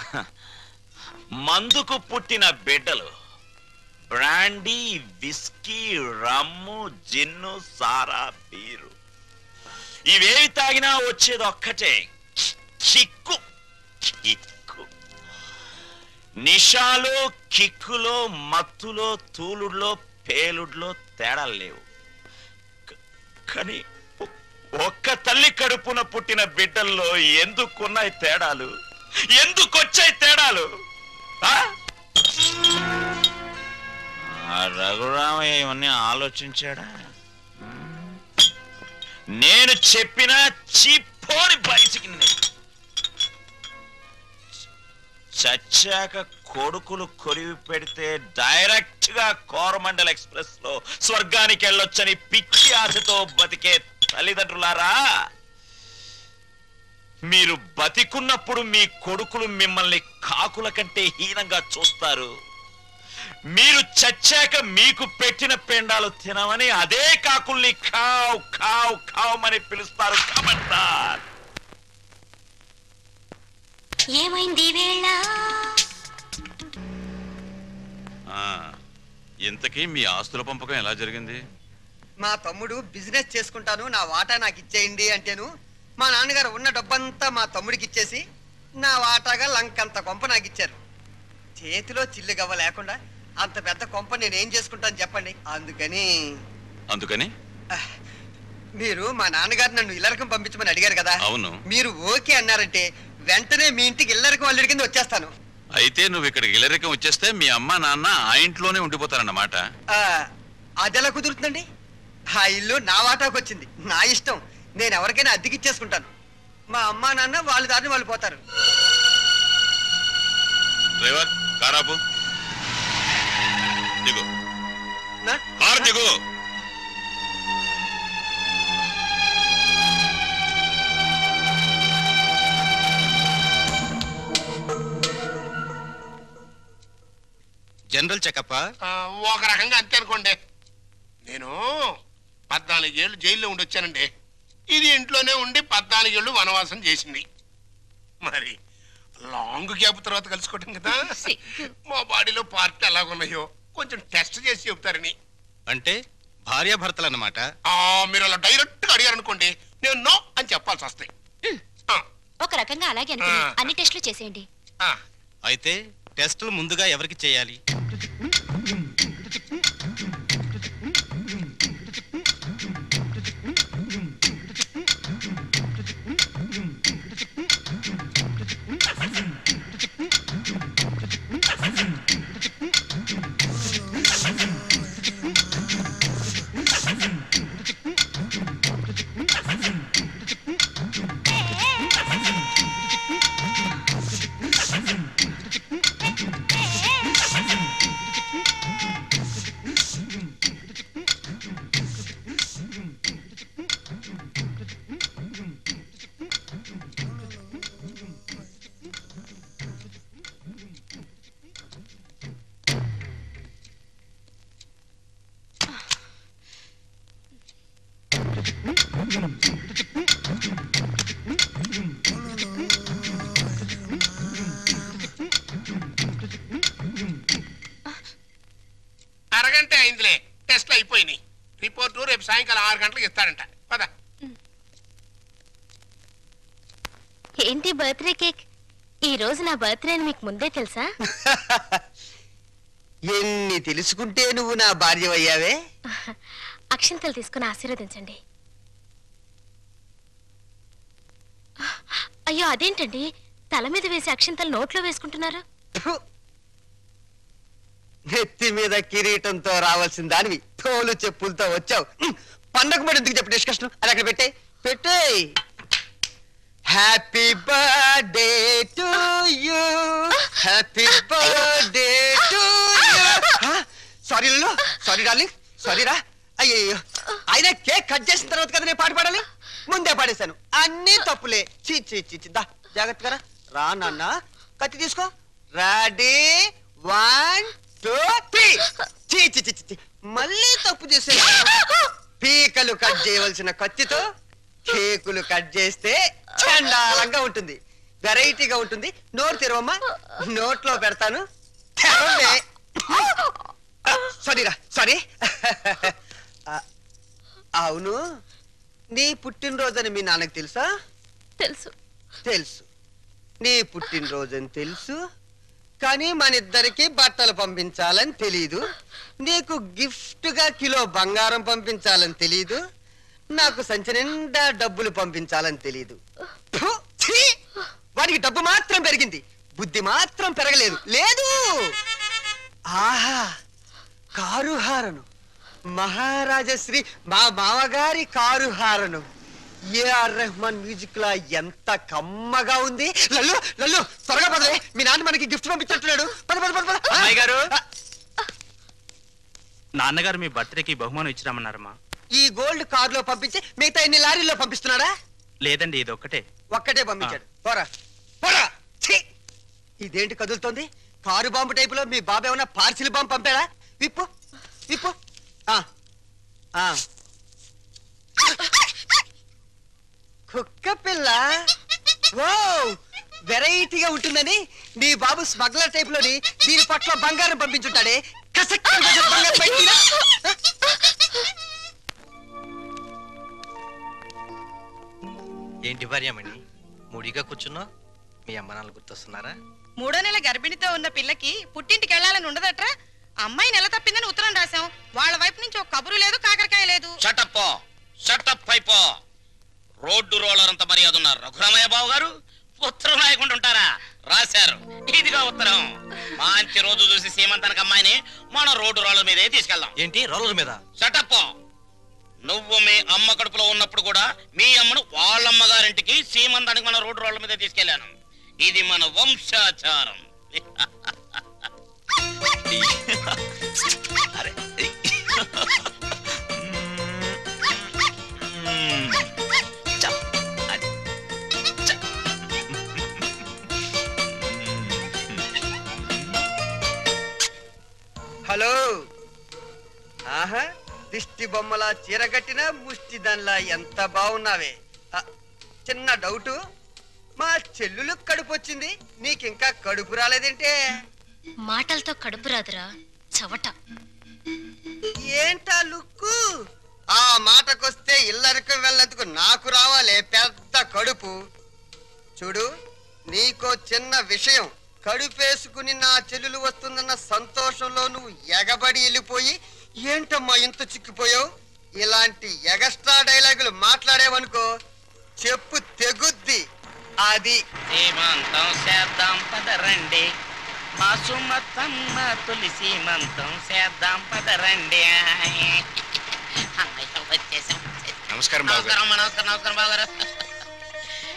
మందుకు పుట్టిన బిడ్డలు బ్రాండీ విస్కీ రమ్ము జిన్ను సారా బీరు ఇవేవి తాగినా వచ్చేది ఒక్కటే కిక్కు కిక్కు నిషాలో కిక్కులో మత్తులో తూలుడులో పేలుడులో తేడాలు లేవు క- కానీ ఒ- ఒక్క తల్లి కడుపున పుట్టిన బిడ్డల్లో ఎందుకున్నాయి తేడాలు ఎందుకొచ్చాయి తేడాలు ఆ? ఆ రఘురామయ్య ఇవన్నీ ఆలోచించాడా నేను చెప్పిన చిప్పోని బయటికి నే- చచ్చాక కొడుకులు కొరివి పెడితే డైరెక్ట్ గా కోరమండల్ ఎక్స్ప్రెస్ లో స్వర్గానికి వెళ్ళొచ్చని పిచ్చి ఆశతో బతికే తల్లిదండ్రులారా మీరు బతికున్నప్పుడు మీ కొడుకులు మిమ్మల్ని కాకుల కంటే హీనంగా చూస్తారు మీరు చచ్చాక మీకు పెట్టిన పెండాలు తినమని అదే కాకుల్ని కావ్ కావ్ కావమని పిలుస్తారు కమంటార్ ఏమైంది ఈ వేళ ఆ, ఇంతకీ మీ ఆస్తుల పంపకం ఎలా జరిగింది మా తమ్ముడు బిజినెస్ చేసుకుంటాను నా వాటా నాకు ఇచ్చేయండి అంటేను మా నాన్నగారు ఉన్న డబ్బంతా మా తమ్ముడికి ఇచ్చేసి నా వాటాగా లంకంత కొంప నాకు ఇచ్చారు చేతిలో చిల్లు గవ్వ లేకుండా అంత పెద్ద కొంప నేనేం చేసుకుంటాను చెప్పండి అందుకని అందుకని ఆహ్, మీరు మా నాన్నగారు నన్ను ఇల్లరకం పంపించమని అడిగారు కదా అవును మీరు ఓకే అన్నారంటే వెంటనే మీ ఇంటికి ఇల్లరకం అల్లుడి కింద వచ్చేస్తాను అయితే నువ్వు ఇక్కడికి ఇల్లరికం వచ్చేస్తే మీ అమ్మ నాన్న ఆ ఇంట్లోనే ఉండిపోతారన్నమాట ఆ, అదెలా కుదురుతుందండి ఆ ఇల్లు నా వాటాకు వచ్చింది నా ఇష్టం నేను ఎవరికైనా అద్దెకి ఇచ్చేసుకుంటాను మా అమ్మా నాన్న వాళ్ళ దారిని వాళ్ళు పోతారు డ్రైవర్ కారాపు దిగు నా- కారు దిగు జనరల్ చెకప్ ఆ, ఒక రకంగా అంతే అనుకోండి నేను పద్నాలుగేళ్ళు జైల్లో ఉండొచ్చానండి ఇది ఇంట్లోనే ఉండి పద్నాలుగేళ్ళు వనవాసం చేసింది మరి లాంగ్ గ్యాప్ తర్వాత కలుసుకోవటం కదా మా బాడీలో పార్టీ ఎలాగున్నాయో కొంచెం టెస్ట్ చేసి చెప్తారని అంటే భార్యాభర్తలు అన్నమాట ఆ, మీరు అలా డైరెక్ట్ గా అడిగారనుకోండి నేను నో అని చెప్పాల్సి వస్తాయి ఆ, ఒక రకంగా అలాగే అనుకుని ఆ. అన్ని టెస్టులు చేసేయండి ఆ. అయితే టెస్టులు ముందుగా ఎవరికి చేయాలి అరగంట అయిందిలే టెస్ట్లు అయిపోయినాయి రిపోర్టు రేపు సాయంకాలం ఆరు గంటలకు ఇస్తాడంట పద ఏంటి బర్త్డే కేక్ ఈ రోజు నా బర్త్డే అని మీకు ముందే తెలుసా ఎన్ని తెలుసుకుంటే నువ్వు నా భార్య అయ్యావే అక్షంతలు తీసుకుని ఆశీర్వదించండి అయ్యో అదేంటండి తల మీద వేసి అక్షంతలు నోట్లో వేసుకుంటున్నారు ఫు. నెత్తి మీద కిరీటంతో రావాల్సిన దానివి తోలు చెప్పులతో వచ్చావు ఉమ్, పండగ పడి ఎందుకు చెప్పు డిస్కషన్ అది అక్కడ పెట్టే పెట్టే happy birthday to you happy birthday to you sorry లు సారీ డార్లింగ్ సారీ రా అయ్యో ఆయన కేక్ కట్ చేసిన తర్వాత కదా నేను పాట పాడాలి ముందే పాడేశాను అన్ని తప్పులే చీ చీ చీ చీ. దా జాగ్రత్తగా రా. రా నాన్న కత్తి తీసుకో రెడీ వన్ టూ త్రీ చీ చీ చీ చీ, చీ మళ్ళీ తప్పు చేసే పీకలు కట్ చేయవలసిన కత్తితో కేకులు కట్ చేస్తే చండాలంగా ఉంటుంది వెరైటీగా ఉంటుంది నోరు తెరవమ్మా నోట్లో పెడతాను తెరవే సారీరా సారీ అవును నీ పుట్టినరోజని మీ నాన్నకి తెలుసా తెలుసు తెలుసు నీ పుట్టినరోజని తెలుసు కానీ మన ఇద్దరికి బట్టలు పంపించాలని తెలీదు నీకు గిఫ్ట్ గా కిలో బంగారం పంపించాలని తెలీదు నాకు సంచి నిండా డబ్బులు పంపించాలని తెలీదు ఫు, ఛీ! వాడికి డబ్బు మాత్రం పెరిగింది బుద్ధి మాత్రం పెరగలేదు లేదు ఆహా కారు హారను మహారాజశ్రీ మా మామగారి car horn AR Rahman music లా ఎంత కమ్మగా ఉంది లల్లు లల్లు త్వరగా పదవే మీ నాన్న మనకి గిఫ్ట్ పంపించట్లేడు పద పద పద పద అమ్మాయి గారు. ఆ, నాన్నగారు మీ బర్త్డేకి బహుమానం ఇచ్చిరామన్నారమ్మా ఈ గోల్డ్ కార్ లో పంపించి మిగతా ఎన్ని లారీల్లో పంపిస్తున్నాడా లేదండి ఇది ఒక్కటే ఒక్కటే పంపించాడు పోరా పోరా ఛీ! ఇదేంటి కదులుతోంది కారు బాంబు టైపులో మీ బాబు ఏమన్నా పార్సిల్ బాంబు పంపాడా విప్పు విప్పు ఆ, ఆ. కుక్క పిల్ల ఓ వెరైటీగా ఉంటుందని మీ బాబు స్మగ్లర్ టైప్ లోని దీని పట్ల బంగారం పంపించుంటాడే కసక్ కసక్ బంగారం బయటికి రా. ఏంటి భార్యమణి ముడిగా కూర్చున్నా మీ అమ్మ నాన్న గుర్తొస్తున్నారా మూడో నెల గర్భిణితో ఉన్న పిల్లకి పుట్టింటికి వెళ్ళాలని ఉండదట్రా అమ్మాయి నెల తప్పిందని ఉత్తరం రాశాం వాళ్ళ వైపు నుంచి ఒక కబురు లేదు కాకరకాయ లేదు షటప్ షటప్ అయిపో రోడ్డు రోలర్ అంత మర్యాద ఉన్నారు రఘురామయ్య బాబు గారు ఉత్తరం రాయకుండా ఉంటారా రాశారు ఇదిగా ఉత్తరం మంచి రోజు చూసి సీమంతానికి అమ్మాయిని మన రోడ్డు రోలర్ మీదే తీసుకెళ్దాం ఏంటి రోలర్ మీద షటప్ నువ్వు మీ అమ్మ కడుపులో ఉన్నప్పుడు కూడా మీ అమ్మను వాళ్ళ అమ్మగారింటికి సీమంతానికి మన రోడ్డు రోడ్ల మీద తీసుకెళ్లాను ఇది మన వంశాచారం అరే మ్మ్. చ. అది. చ. హలో ఆహా దిష్టి బొమ్మలా చీరగట్టిన ముష్టి దానిలా ఎంత బాగున్నావే ఆ, చిన్న డౌటు మా చెల్లులు కడుపు వచ్చింది నీకింకా కడుపు రాలేదేంటే మాటలతో కడుపు రాదురా చవట ఏంటా లుక్కు ఆ మాటకొస్తే ఇల్లరికి వెళ్ళేందుకు నాకు రావాలే పెద్ద కడుపు చూడు నీకో చిన్న విషయం కడుపేసుకుని నా చెల్లెలు వస్తుందన్న సంతోషంలో నువ్వు ఎగబడి వెళ్ళిపోయి ఏంటమ్మా ఇంత చిక్కిపోయావు ఇలాంటి ఎగస్ట్రా డైలాగులు మాట్లాడేవనుకో చెప్పు తెగుద్ది అది సీమంతం చేద్దాం పదరండి మా సుమతమ్మ తొలి సీమంతం చేద్దాం పదరండి అమ్మయ్య, వచ్చేసాం నమస్కారం బాబు గారు. నమస్కారం అమ్మా, నమస్కారం నమస్కారం బాబు గారు